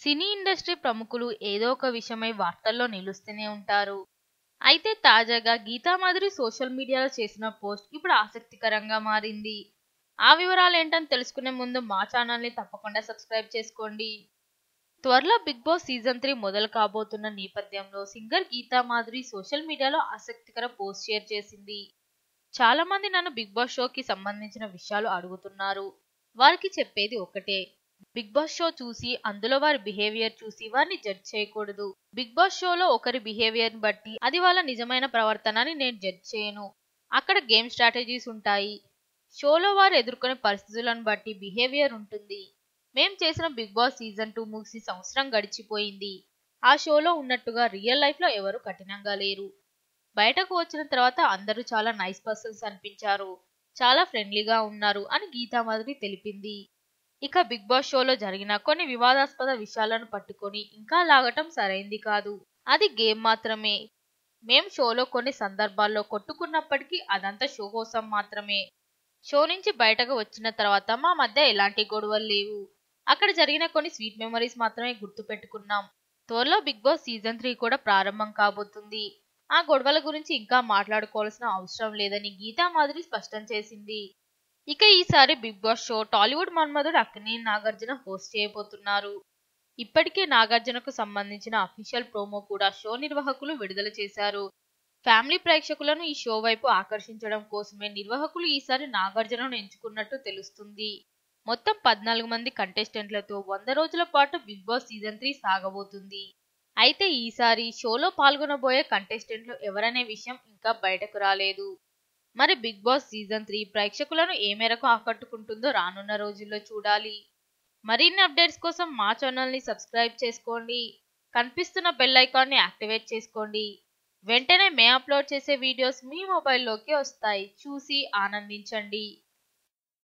cine industry ప్రముఖులు ఏదో ఒక విషయమై వార్తల్లో నిలుస్తూనే ఉంటారు అయితే తాజాగా గీతామాధురి సోషల్ మీడియాలో చేసిన పోస్ట్ ఇప్పుడు ఆసక్తికరంగా మారింది ఆ వివరాలు ఏంటని తెలుసుకునే ముందు మా ఛానల్ని తప్పకుండా సబ్స్క్రైబ్ చేసుకోండి త్వరలో బిగ్ బాస్ సీజన్ త్రీ మొదలు కాబోతున్న నేపథ్యంలో సింగర్ గీతామాధురి సోషల్ మీడియాలో ఆసక్తికర పోస్ట్ షేర్ చేసింది చాలా మంది నన్ను బిగ్ బాస్ షోకి సంబంధించిన విషయాలు అడుగుతున్నారు వారికి చెప్పేది ఒకటే బిగ్ బాస్ షో చూసి అందులో వారి బిహేవియర్ చూసి వారిని జడ్జ్ చేయకూడదు బిగ్ బాస్ షోలో ఒకరి బిహేవియర్ బట్టి అది వాళ్ళ నిజమైన ప్రవర్తన అని నేను జడ్జ్ చేయను అక్కడ గేమ్ స్ట్రాటజీస్ ఉంటాయి షోలో వారు ఎదుర్కొనే పరిస్థితులను బట్టి బిహేవియర్ ఉంటుంది మేం చేసిన బిగ్ బాస్ సీజన్ టూ ముగిసి సంవత్సరం గడిచిపోయింది ఆ షోలో ఉన్నట్టుగా రియల్ లైఫ్ లో ఎవరు కఠినంగా లేరు బయటకు వచ్చిన తర్వాత అందరూ చాలా నైస్ పర్సన్స్ అనిపించారు చాలా ఫ్రెండ్లీగా ఉన్నారు అని గీతామాధురి తెలిపింది ఇక బిగ్ బాస్ షోలో జరిగిన కొన్ని వివాదాస్పద విషయాలను పట్టుకొని ఇంకా లాగటం సరైంది కాదు అది గేమ్ మాత్రమే మేం షోలో కొన్ని సందర్భాల్లో కొట్టుకున్నప్పటికీ అదంతా షో కోసం మాత్రమే షో నుంచి బయటకు వచ్చిన తర్వాత మా మధ్య ఎలాంటి గొడవలు లేవు అక్కడ జరిగిన కొన్ని స్వీట్ మెమరీస్ మాత్రమే గుర్తు పెట్టుకున్నాం త్వరలో బిగ్ బాస్ సీజన్ త్రీ కూడా ప్రారంభం కాబోతుంది ఆ గొడవల గురించి ఇంకా మాట్లాడుకోవాల్సిన అవసరం లేదని గీతా మాధురి స్పష్టం చేసింది ఇక ఈసారి Big Boss show Tollywood Manmadhudu Akkineni Nagarjuna host చేయబోతున్నారు ఇప్పటికే నాగార్జునకు సంబంధించిన అఫీషియల్ ప్రోమో కూడా షో నిర్వాహకులు విడుదల చేశారు ఫ్యామిలీ ప్రేక్షకులను ఈ షో వైపు ఆకర్షించడం కోసమే నిర్వాహకులు ఈసారి నాగార్జునను ఎంచుకున్నట్టు తెలుస్తుంది మొత్తం పద్నాలుగు మంది కంటెస్టెంట్లతో వంద రోజుల పాటు బిగ్ బాస్ సీజన్ త్రీ సాగబోతుంది అయితే ఈసారి షోలో పాల్గొనబోయే కంటెస్టెంట్లు ఎవరనే విషయం ఇంకా బయటకు రాలేదు మరి బిగ్ బాస్ సీజన్ త్రీ ప్రేక్షకులను ఏ మేరకు ఆకట్టుకుంటుందో రానున్న రోజుల్లో చూడాలి మరిన్ని అప్డేట్స్ కోసం మా ఛానల్ని సబ్స్క్రైబ్ చేసుకోండి కనిపిస్తున్న బెల్ ఐకాన్ని యాక్టివేట్ చేసుకోండి వెంటనే మే అప్లోడ్ చేసే వీడియోస్ మీ మొబైల్లోకి వస్తాయి చూసి ఆనందించండి